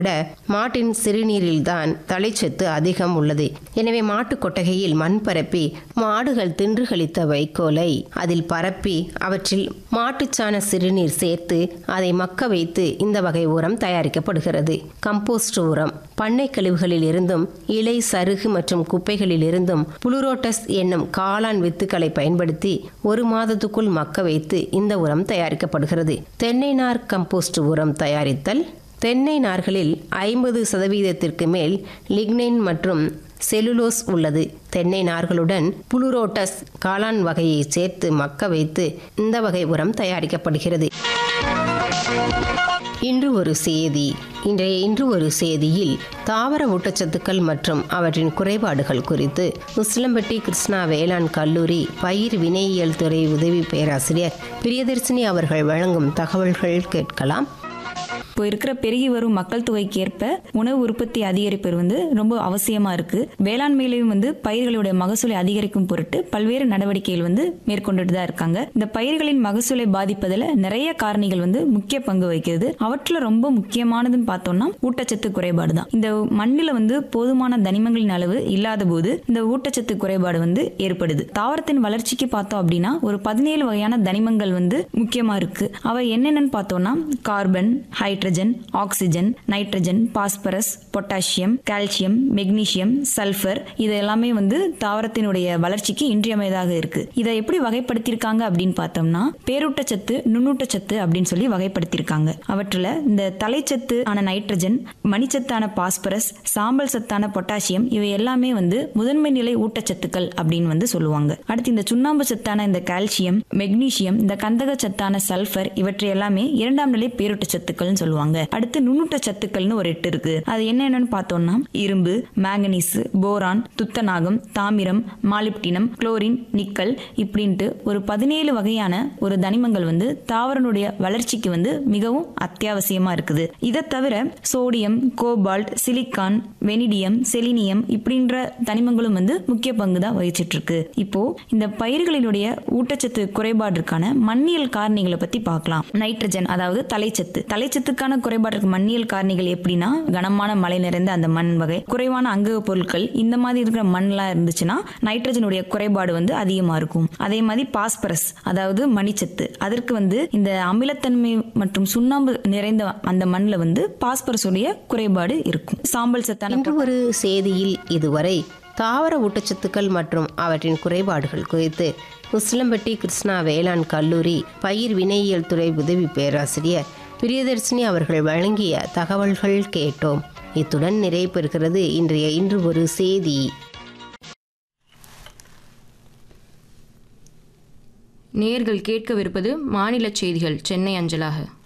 விட மாட்டின் சிறுநீரில்தான் தலைச்சத்து அதிகம் உள்ளது எனவே மாட்டுக் கொட்டகையில் மண் பரப்பி மாடுகள் தின்று கழித்த வைக்கோலை அதில் பரப்பி அவற்றில் மாட்டுச்சாண சிறுநீர் சேர்த்து அதை மக்க வைத்து இந்த வகை உரம் தயாரிக்கப்படுகிறது கம்போஸ்ட் உரம் பண்ணை கழிவுகளில் இருந்தும் இலை சருகு மற்றும் குப்பைகளில் இருந்தும் புளுரோட்டஸ் என்னும் காளான் வித்துக்களை பயன்படுத்தி ஒரு மாதத்துக்குள் மக்க வைத்து இந்த உரம் தயாரிக்கப்படுகிறது தென்னை நார் கம்போஸ்ட் உரம் தயாரித்தல் தென்னை நார்களில் ஐம்பது சதவீதத்திற்கு மேல் லிக்னைன் மற்றும் செலுலோஸ் உள்ளது தென்னை நார்களுடன் புளுரோட்டஸ் காளான் வகையை சேர்த்து மக்க வைத்து இந்த வகை உரம் தயாரிக்கப்படுகிறது இன்று ஒரு செய்தி இன்றைய இன்று ஒரு செய்தியில் தாவர ஊட்டச்சத்துக்கள் மற்றும் அவற்றின் குறைபாடுகள் குறித்து உசிலம்பட்டி கிருஷ்ணா வேளாண் கல்லூரி பயிர் வினையியல் துறை உதவி பேராசிரியர் பிரியதர்சினி அவர்கள் வழங்கும் தகவல்கள் கேட்கலாம் இப்போ இருக்கிற பெருகி வரும் மக்கள் தொகைக்கு ஏற்ப உணவு உற்பத்தி அதிகரிப்பது வந்து ரொம்ப அவசியமா இருக்கு வேளாண்மையிலையும் வந்து பயிர்களுடைய மகசூலை அதிகரிக்கும் பொருட்டு பல்வேறு நடவடிக்கைகள் வந்து மேற்கொண்டுட்டு தான் இருக்காங்க இந்த பயிர்களின் மகசூலை பாதிப்பதில் நிறைய காரணிகள் வந்து முக்கிய பங்கு வகிக்கிறது அவற்றில் ரொம்ப முக்கியமானதுன்னு பார்த்தோம்னா ஊட்டச்சத்து குறைபாடு தான் இந்த மண்ணில் வந்து போதுமான தனிமங்களின் அளவு இல்லாத போது இந்த ஊட்டச்சத்து குறைபாடு வந்து ஏற்படுது தாவரத்தின் வளர்ச்சிக்கு பார்த்தோம் அப்படின்னா ஒரு பதினேழு வகையான தனிமங்கள் வந்து முக்கியமா இருக்கு அவை என்னென்னு பார்த்தோம்னா carbon hydrogen oxygen nitrogen phosphorus potassium calcium magnesium sulphur இது எல்லாமே வந்து தாவரத்தினுடைய வளர்ச்சிக்கு இன்றியமையதாக இருக்கு இதை எப்படி வகைப்படுத்தியிருக்காங்க அப்படின்னு பார்த்தோம்னா பேரூட்டச்சத்து நுண்ணூட்டச்சத்து அப்படின்னு சொல்லி வகைப்படுத்தியிருக்காங்க அவற்றில் இந்த தலைச்சத்து ஆன நைட்ரஜன் மணிச்சத்தான பாஸ்பரஸ் சாம்பல் சத்தான பொட்டாசியம் இவை எல்லாமே வந்து முதன்மை நிலை ஊட்டச்சத்துக்கள் அப்படின்னு வந்து சொல்லுவாங்க அடுத்து இந்த சுண்ணாம்பு சத்தான இந்த கால்சியம் மெக்னீசியம் இந்த கந்தக சத்தான சல்ஃபர் இவற்றை எல்லாமே இரண்டாம் நிலை பேரூட்டச்சத்துக்கள்னு சொல்லுவாங்க அடுத்து நுண்ணூட்ட சத்துக்கள்னு ஒரு எட்டு இருக்கு அது என்னென்னு பார்த்தோம்னா இரும்பு மேங்கனீஸ் போரான் துத்தநாகம் தாமிரம் மாலிப்டினம் குளோரின் நிக்கல் இப்படின்ட்டு ஒரு பதினேழு வகையான ஒரு தனிமங்கள் வந்து தாவரனுடைய வளர்ச்சிக்கு வந்து மிகவும் அத்தியாவசியமா இருக்குது இதை தவிர sodium cobalt silicon vanadium selenium இப்படின்ற தனிமங்களும் வந்து முக்கிய பங்கு தான் வகிச்சிட்டு இருக்கு இப்போ இந்த பயிர்களினுடைய ஊட்டச்சத்து குறைபாட்டிற்கான மண்ணியல் காரணிகளை பத்தி பார்க்கலாம் நைட்ரஜன் அதாவது தலைச்சத்து தலைச்சத்துக்கான குறைபாடு இருக்க மண்ணியல் காரணிகள் எப்படின்னா கனமான மழை நிறைந்த அந்த மண் வகை குறைவான அங்க பொருட்கள் இந்த மாதிரி இருக்கிற மண்லாம் இருந்துச்சுன்னா நைட்ரஜனுடைய குறைபாடு வந்து அதிகமா இருக்கும் அதே மாதிரி பாஸ்பரஸ் அதாவது மணிச்சத்து அதற்கு வந்து இந்த அமிலத்தன்மை மற்றும் சுண்ணாம்பு நிறைந்த அந்த மண்ணில் வந்து பாஸ்பரஸ் உடைய குறைபாடு இருக்கும் சாம்பல் சத்தான இன்று ஒரு செய்தியில் இதுவரை தாவர ஊட்டச்சத்துக்கள் மற்றும் அவற்றின் குறைபாடுகள் குறித்து உசிலம்பட்டி கிருஷ்ணா வேளாண் கல்லூரி பயிர் வினையியல் துறை உதவி பேராசிரியர் பிரியதர்சினி அவர்கள் வழங்கிய தகவல்கள் கேட்டோம் இத்துடன் நிறைவு பெறுகிறது இன்றைய இன்று ஒரு செய்தி நேர்கள் கேட்கவிருப்பது மாநில செய்திகள் சென்னை அஞ்சலாக